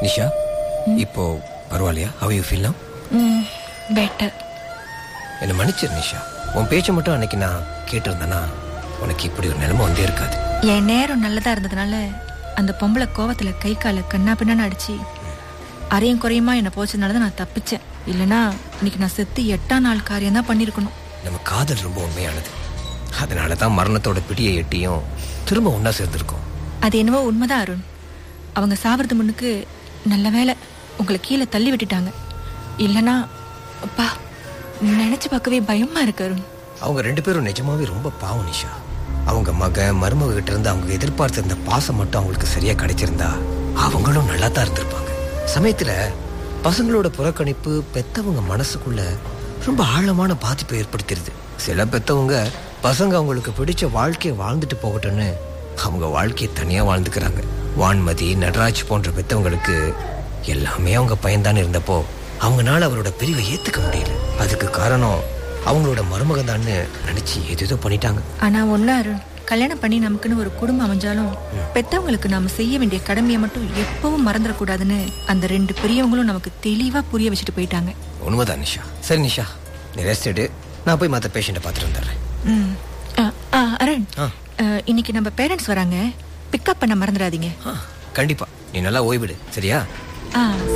நிஷா இப்போ பரவாயில்லையா how you feel hmm better என்னை மன்னிச்சிரு நிஷா உன் பேச்சை மட்டும் அன்னைக்கு நான் கேட்டிருந்தேன்னா உனக்கு இப்படி ஒரு நிலைமை வந்தே இருக்காது என் நேரம் நல்லதா இருந்ததுனால அந்த பொம்பளை கோவத்துல கை காலை கண்ணா பின்னான்னு அடிச்சு அரையும் குறையுமா என்னை போச்சதுனால தான் நான் தப்பிச்சேன் இல்லைன்னா இன்னைக்கு நான் செத்து எட்டாம் நாள் காரியம் தான் பண்ணியிருக்கணும் நம்ம காதல் ரொம்ப உண்மையானது அதனால தான் மரணத்தோட பிடியை எட்டியும் திரும்ப ஒன்றா சேர்ந்துருக்கோம் அது என்னவோ உண்மைதான் அருண் அவங்க சாவறது முன்னுக்கு நல்ல வேளை உங்களை கீழே தள்ளி விட்டுட்டாங்க இல்லைன்னா அப்பா நினைச்சு பார்க்கவே பயமா இருக்கு அருண் அவங்க ரெண்டு பேரும் நிஜமாவே ரொம்ப பாவம் நிஷா அவங்க மக மருமக கிட்ட இருந்து அவங்க எதிர்பார்த்திருந்த பாசம் மட்டும் அவங்களுக்கு சரியா கிடைச்சிருந்தா அவங்களும் நல்லா தான் இருந்திருப்பாங்க சமயத்துல பசங்களோட புறக்கணிப்பு பெத்தவங்க மனசுக்குள்ள ரொம்ப ஆழமான பாதிப்பை ஏற்படுத்திடுது சில பெத்தவங்க பசங்க அவங்களுக்கு பிடிச்ச வாழ்க்கையை வாழ்ந்துட்டு போகட்டும்னு அவங்க வாழ்க்கையை தனியா வாழ்ந்துக்கிறாங்க வான்மதி நடராஜ் போன்ற பெத்தவங்களுக்கு எல்லாமே அவங்க பயன்தான் இருந்தப்போ அவங்கனால அவரோட பிரிவை ஏத்துக்க முடியல அதுக்கு காரணம் அவங்களோட மருமகன் தான்னு நினைச்சு ஏதேதோ பண்ணிட்டாங்க ஆனா ஒண்ணு அருண் கல்யாணம் பண்ணி நமக்குன்னு ஒரு குடும்பம் அமைஞ்சாலும் பெத்தவங்களுக்கு நாம செய்ய வேண்டிய கடமையை மட்டும் எப்பவும் மறந்துடக்கூடாதுன்னு அந்த ரெண்டு பெரியவங்களும் நமக்கு தெளிவா புரிய வச்சுட்டு போயிட்டாங்க உண்மைதான் நிஷா சரி நிஷா நீ ரெஸ்ட் எடு நான் போய் மற்ற பேஷண்ட்டை பார்த்துட்டு வந்துடுறேன் ம். ஆ, ஆ, அருண் ஆ. ஆ, இன்னைக்கு நம்ம பேரண்ட்ஸ் வராங்க பிக்கப் பண்ண மறந்துடாதீங்க ஆ, கண்டிப்பா நீ நல்லா ஓய்விடு சரியா ஆ